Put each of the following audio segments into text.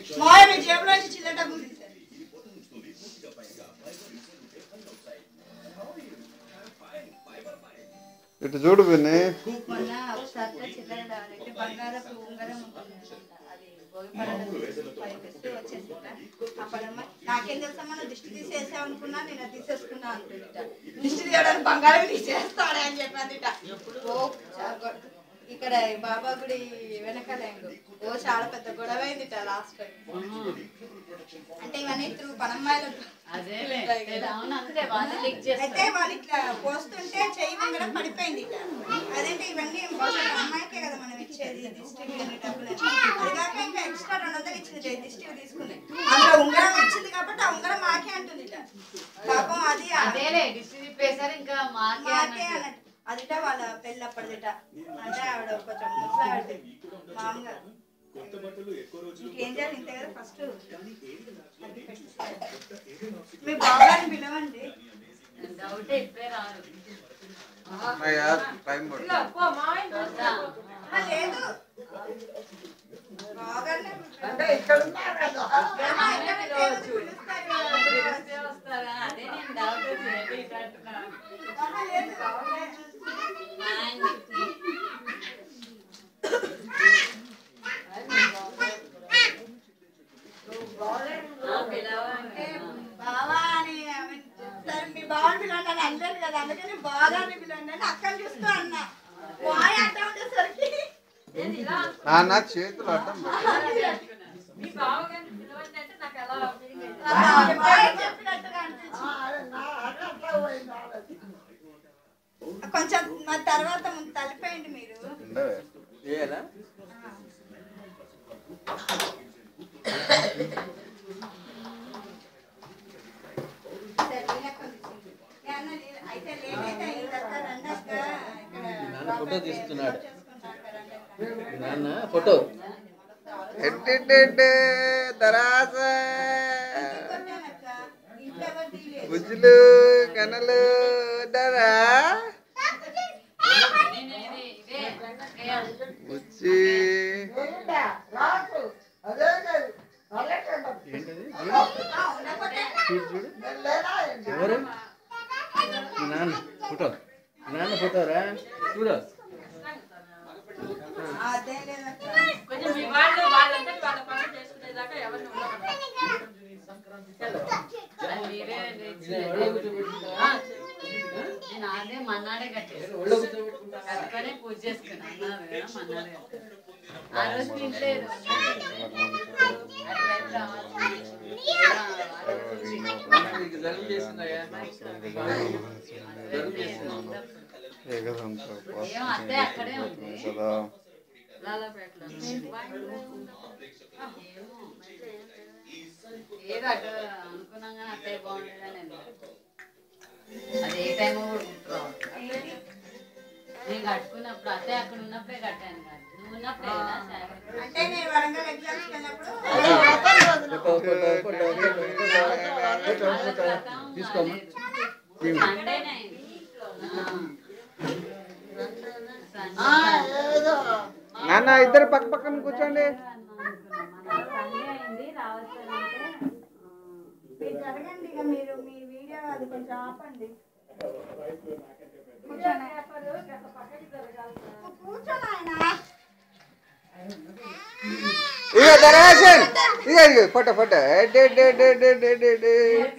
మాయ మీ జేబులో నుంచి చిల్లర డబ్బులు తీశారు ఇటు చూడు విని మొన్న ఒకసారి చిల్లర డబ్బులు బంగారపు ఉంగరం ఉంటుంది అనుకుంటా. అది భోగిపడడం ఫైవ్ ఫెస్ట్ వచ్చేసిందా అప్పుడమ్మ నాకేం తెలుసమ్మా నువ్వు దిష్టి తీసేసావు అనుకున్నా నేను అది తీసేసుకున్నా అనుకుంటా దిష్టి తీయడానికి బంగారం తీసేస్తాడే అని చెప్పాదిట ఓ చా- గొ- ఇక్కడ ఈ బాబా గుడి వెనకాల ఏందో. ఓ చాలా పెద్ద గొడవ అయిందిట లాస్ట్ టైం అంటే ఇవన్నీ త్రూ పనమ్మాయిలు అదేలే అవును అంతే వాళ్ళు లీక్ అయితే చేస్తారు వాళ్ళు ఇట్లా పోస్తుంటే చెయ్యి వంగడం పడిపోయింది ఇట్లా అదేంటే ఇవన్నీ బహుశా అమ్మాయికే కదా మనం ఇచ్చేది దిష్టి ఇవన్నీ డబ్బులు అది కాక ఇంకా ఎక్స్ట్రా రెండు వందలు ఇచ్చింది చెయ్యి దిష్టి తీసుకుని అందులో ఉంగరం ఇచ్చింది కాబట్టి ఆ ఉంగరం మాకే అంటుంది ఇట్లా పాపం అది ఆ- అదేలే డిస్ట్రీ తిప్పేశారు ఇంకా మాకే మాకే అన్నట్టు అన్నట్టు అదిట వాళ్ళ పెళ్ళి అప్పటిదిట అంటే ఆవిడ కొంచెం ముసలావిడ మామూలుగా ఇంకేం చేయాలి ఇంతే కదా ఫస్ట్ మీ బాబాని పిలవండి డౌట్ ఇప్పుడే రాదు అయ్యా టైం పడుతుంది వద్దా? ఆ, లేదు బాగానే అంటే ఇక్కడ ఉన్నారు కదా. ఏమో ఇక్కడ దేవుడు పిలుస్తారు కదా. పిలిస్తే వస్తారా అదే నేను డౌట్ వచ్చింది ఇటు అంటున్నాను ఆహా, లేదు ఆ, పిలవండి. బావా అని ఆమె సరే మీ బావని పిలవండి అని అనలేదు కదా అందుకని బాగా అని పిలవండి అని అక్కని చూస్తూ అన్నా బాయ్ అంటా ఉండేసరికి నాన్న చేతులు అడ్డం పెట్టు. మీ బావగారిని పిలవండి అంటే నాకు ఎలా feeling అయింది? ఆ, బాయ్ చెప్పినట్టుగా అనిపించింది ఆ, అదే నా అదే అట్లా పోయింది ఆలోచన. కొంచెం మా తర్వాత ముందు తలిపేయండి మీరు ఉండవే. సరే, ఈయనకు కొంచెం. ఏ అన్న, నీ- అయితే లేట్ అయితే అయింది అక్క, రండి అక్క. ఇక్కడ ఫోటో తీస్తున్నాడు. చేసుకుంటా అక్క, రండి అక్క. నాన్న ఫోటో ఎట్టెట్టెట్టే, దరాస కొట్టానక్క. ఇంట్లో ఎవరు తీయలేదు. బుజ్జులు కనలు డరా నేను ఇది ఇదే ఏ, బుజ్జి ఏంటా? రాకు. అదే కాదు. అదే కాదు. ఏంటది ఆ, ఉండకపోతే చూడు చూడు నేను లేనా ఏంటి? ఎవరు మీ నాన్న ఫోటో మీ నాన్న ఫోటో రా చూడు అదే లేదక్క. కొంచెం మీ వాళ్ళు వాళ్ళంతా వాళ్ళ పనులు చేసుకునేదాకా ఎవరిని ఉండకూడదు. అది మీరే తెచ్చి- ఆ, నేను అదే మన్నాడే కట్టేసి కట్టుకొని పూజ చేసుకున్నాను అన్నారు కదా మన్నాడే కట్టాను. ఆ రోజు మీ ఇంట్లో ఏదో ఉన్నట్టుంది. అటువైపు రావాలి. ఆ, ఆ రోజు ఉంది. నీకు జలుబు చేసిందయ్యా జలుబు చేసింది ఏకదంతో ఏమో అత్తయ్య అక్కడే ఉంది. కదా లాలాపేటలో ఏమో ఏదో అటు అనుకున్నాం కానీ అత్తయ్య బాగుండేదని వెళ్ళాను. అది ఏ టైం నేను కట్టుకున్నప్పుడు అత్తయ్య అక్కడ ఉన్నప్పుడే కట్టాను కాదు నువ్వు ఉన్నప్పుడే కదా శారీ. అంటే నేను వరంగల్ ఎగ్జామ్స్కి వెళ్ళినప్పుడు photo photo photo photo photo తీసుకోమ్మా సండేనే అయింది. ఆ, ఏదో నాన్న ఇద్దరు పక్క పక్కన కూర్చోండి సండే అయింది రావాల్సిందంటే మీరు జరగండి ఇక మీరు మీ వీడియో అది కొంచెం ఆపండి కూర్చోను ఆయన ఇక దరాసన్ ఇక ఇక photo photo day day day day day day day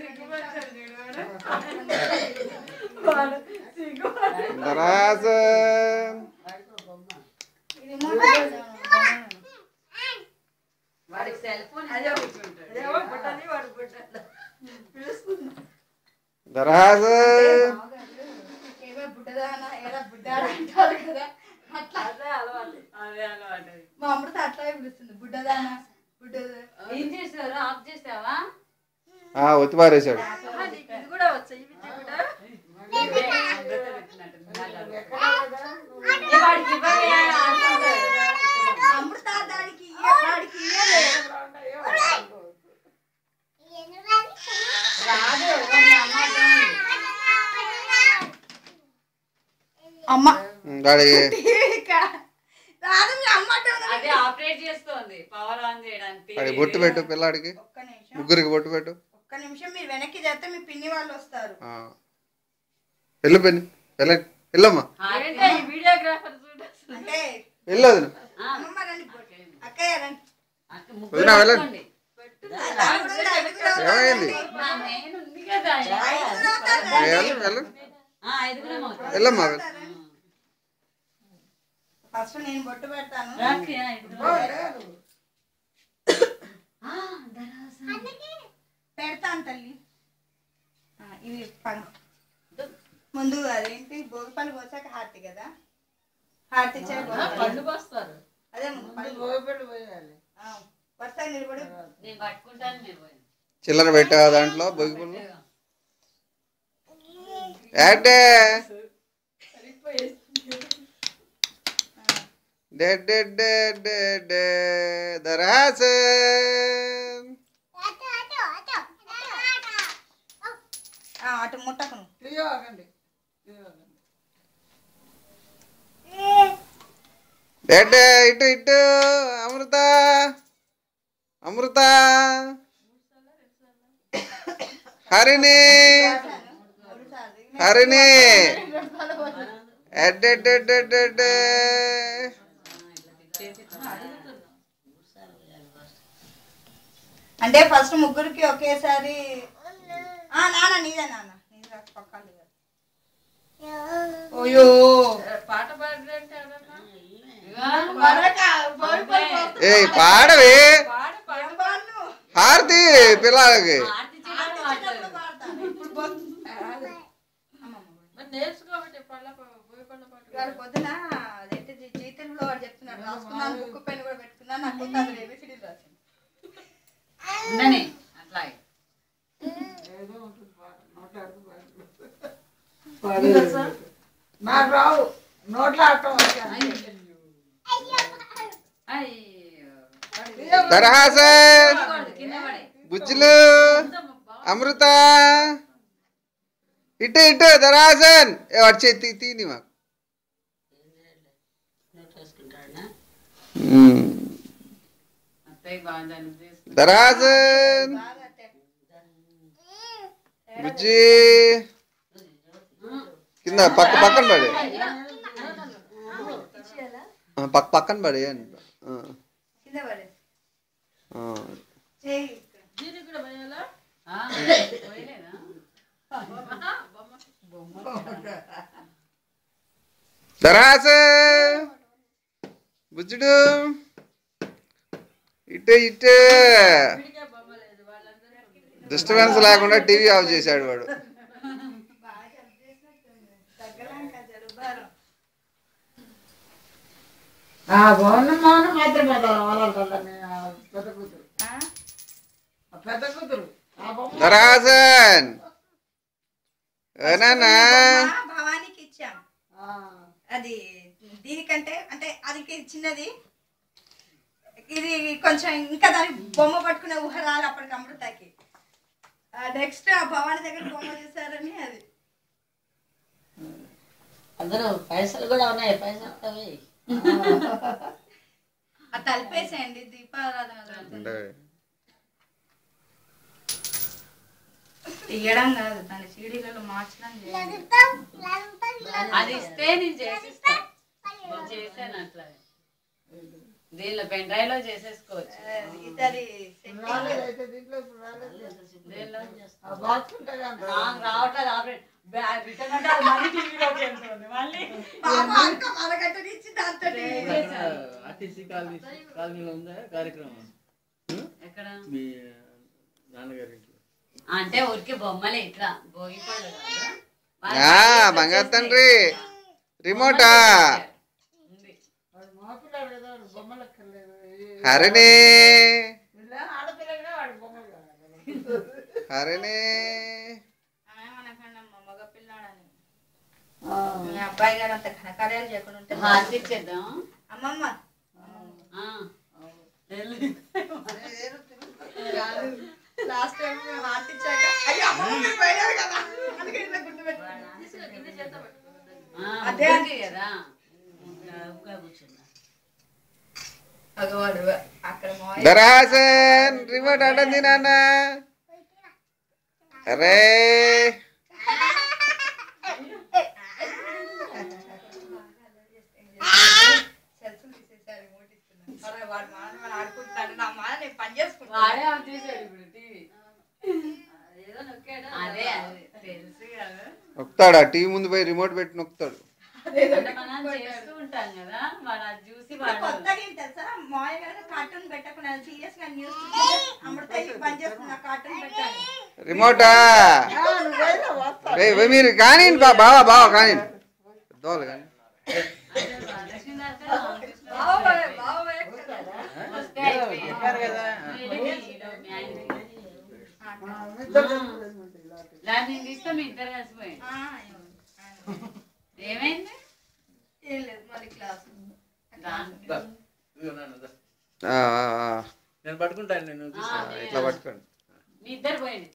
దరాసన్ ఇది మూడు వాడికి సెల్ ఫోన్ దరాసన్ ఏవో బుడ్డదానా ఏదో బుడ్డాడు అంటారు కదా అట్లా అదే అలవాటు అదే అలవాటు మా అమృత అట్లాగే పిలుస్తుంది బుడ్డదానా బుడ్డదా ఏం చేసావు ఆఫ్ చేసావా ఆ ఒత్తి పారేశాడు ఇది కూడా వచ్చాయి ఇది కూడా వాడికి ఇవ్వవే అనుకుంటాడు. అమృత దానికి ఇయ్య వాడికి ఇయ్యలే రాదు మీ అమ్మ అర్థమైంది. అమ్మ గాడి ఇక్కడ రాదు మీ అమ్మ అంటే ఉన్నది. అదే ఆపరేట్ చేస్తోంది పవర్ ఆన్ చేయడానికి వాడి బొట్టు పెట్టు పిల్లాడికి ఒక్క నిమిషం ముగ్గురికి బొట్టు పెట్టు ఒక్క నిమిషం మీరు వెనక్కి చేస్తే మీ పిన్ని వాళ్ళు వస్తారు ఆ. వెళ్ళు పెన్ని వెళ్ళండి వెళ్ళమ్మా ఏంటో ఈ వీడియోగ్రాఫర్ చూడు అసలు. అంటే వెళ్ళదు ఆ, అమ్మమ్మ రండి అక్కయ్య రండి అక్క ముగ్గురు వదినా, వెళ్ళండి. పట్టుకోండి. ఐదుగురు, ఐదుగురు ఏమైంది నా మెయిన్ ఉంది కదా ఐదుగురు అవుతారు. వెళ్ళు వెళ్ళు ఆ, ఐదుగురం అవుతాం. వెళ్ళమ్మా వెళ్ళు. ఫస్ట్ నేను బొట్టు పెడతాను రాకి, ఆ, ఐదుగురం. ఓ, లేదు. ఆ, దరాస. పెడతాను తల్లి ఆ, ఇవి పం ముందు అదేంటి భోగిపల్లి పోసాక హారతి కదా హారతి ఇచ్చాక భోగిపల్లి. పండు పోస్తారు అదే ముందు ముందు పళ్ళు. భోగిపల్లి పోయాలి ఆ, వరుసగా నిలబడి నేను పట్టుకుంటాను మీరు పోయి. చిల్లర పెట్టా దాంట్లో బొగ్గిపుల్లు ఏటే day day day day day దరాసన్ ఆ, అటు ముట్టకును తీయకండి తీయకండి డే డే ఇటు ఇటు అమృత అమృత హరిణి మూడు సార్లు. హరిణి ఎడ్డెడ్డెడ్డెడ్డెడ్డే. అంటే ఫస్ట్ ముగ్గురికి ఒకేసారి ఆ నాన్న నీదే నాన్న నీది రా, పక్కన నీదే. ఓయో పాట పాడంటే ఏయ్ పాడవే ఏం పాడను? హారతి పిల్లలకి ఆర్తి చేయడం చిన్నప్పుడు పాడతాను. ఇప్పుడు బొ- అమ్మమ్మ. నేర్చుకోబట్టి పళ్ళ పోయి పళ్ళ పాట ఇవాళ పొద్దున అదేంటిది జీతంలో వాడు చెప్తున్నాడు రాసుకున్నాను బుక్ పెన్ కూడా పెట్టుకున్నాను నాకు అందులో ఏబిసిడీలు రాసింది ఉండని అట్లాగే ఏదో ఉంటుంది పాట నోట్లాడుతూ పాడు నాకు రావు నోట్లాడటం వచ్చాను అయ్యో దరహాసన్ కింద పడే బుజ్జులు అమృత ఇటు ఇటు దరహాసన్ ఏ వాడు చేతి తీని మాకు మ్మ్. అత్తయ్య బాగా అనిపిస్తుంది దరహాసన్ బాగా తె- బుజ్జి కింద పక్క పక్కన పడి ఆ, పక్క పక్కన పడి అని ఆ, కింద పడేసి ఆ. చేయి ఆ, పోయలేదా దరహాసన్ బుజ్జుడు ఇటు ఇటు డిస్టర్బెన్స్ లేకుండా టీవీ ఆఫ్ చేశాడు వాడు బాగా జలుబు చేసినట్టుంది. తగ్గలేక జలుబారం. ఆ భవన మౌనం మాత్రం వాళ్ళంటే పెద్ద కూతురు ఆ? ఆ పెద్ద కూతురు ఆ బొమ్మ దరహాసన్ ఏనానా మా భవానికి ఇచ్చాం ఆ, అది దీనికంటే అంటే అది చిన్నది ఇది కొంచెం ఇంకా దాని బొమ్మ పట్టుకునే ఊహ రాలి అప్పటికి అమృతకి నెక్స్ట్ ఆ భవాని దగ్గర బొమ్మ చూసారని అది అందులో పైసలు కూడా ఉన్నాయి పైసలు అవి ఆ తలిపేసేయండి దీపారాధన జరుగుతుంది. తీయడం కాదు దాని సీడీలలో మార్చడం చేయాలి. అది ఇస్తే నేను చేసిస్తా నేను చేశాను అట్లా దీనిలో పెన్ డ్రైవ్ లో చేసేసుకోవచ్చు ఆ, ఇతడి setting. రాలేదు అయితే దీంట్లో ఇప్పుడు రాలేదు దీనిలో ఆ బాక్స్ ఉంటుంది అంత నాకు రావట్లేదు ఆపరేట్ బ్యా- రిటర్న్ అంటే అది మళ్ళీ టీవీలోకి వెళ్తుంది మళ్ళీ పాపం అక్క అరగంట నుంచి దాంతో ఆర్టీసీ కాలనీ కాలనీలో ఉందా కార్యక్రమం ఎక్కడ మీ నాన్నగారి ఇంట్లో అంటే ఊరికి బొమ్మలే ఇట్లా భోగిపళ్ళు కాదు. వాళ్ళ ఆ, పైకి బంగారు వచ్చేసినాయి. తండ్రి రిమోటా ఉంది. వాడు మగపిల్లాడు కదా వాడు బొమ్మలు ఎక్కర్లేదు హరిణి వీళ్ళ ఆడపిల్లగా వాడి బొమ్మలు కావాలి హరిణి మనకన్నా మా మగ పిల్లాడని ఆ, మీ అబ్బాయి గారు అంత ఘనకార్యాలు చేయకుండా ఉంటే హారతి ఇచ్చేద్దాం అమ్మమ్మ ఆ. వెళ్ళు. లాస్ట్ టైం మేము హార్ట్ ఇచ్చాక అయ్యో అమ్మమ్మ మీరు పోయినారు కదా అందుకే ఇట్లా గుర్తు ఆ, అదే ఉంది కదా ఇంకా కూర్చున్నా అగో వాడు అక్కడ మాయ ధరాసన్ రిమోట్ అడ్డంది నాన్న అరే సెల్ఫ్ తీసేసాడు రిమోట్ ఇస్తున్నాడు అరే వాడు మాన మనం ఆడుకుంటున్నాడు నా మాన నేను పని చేసుకుంటాను వాడే ఆన్ చేశాడు ఇప్పుడు టీవీ ఏదో నొక్కాడు అదే అదే తెలుసు కదా నొక్కుతాడు ఆ టీవీ ముందు పోయి రిమోట్ పెట్టి నొక్కుతాడు అంటే మనం చేస్తూ ఉంటాం కదా వాడు అది చూసి వాడు కొత్తగా ఏంటి తెలుసా మాయ కనుక కార్టూన్ పెట్టకుండా సీరియస్ గా న్యూస్ అమృత పని చేస్తున్నా కార్టూన్ పెట్టాలి రిమోటా రేయ్, పోయి మీరు కానీ బా బావా బావా కానీ పెద్దవాళ్ళు కానీ అదే వరలక్ష్మి దాంట్లో ఆఫీస్లో బావోయ్, బావోయ్. వస్తే ఏదో అయిపోయింది. చెప్పారు కదా వీడికి ఈడో మ్యాగీ. దాన్ని నేను తీస్తే మీ ఇద్దరు కలిసిపోయింది ఆ, ఏమైంది ఏం లేదు మళ్ళీ క్లాస్ దానికి దా. ఇదిగో నాన్న, దా. ఆ, ఆ, ఆ. నేను పట్టుకుంటాను నేను ఆ, తీస్తాను. అదే. ఇట్లా పట్టుకోండి మీ ఇద్దరు పోయింది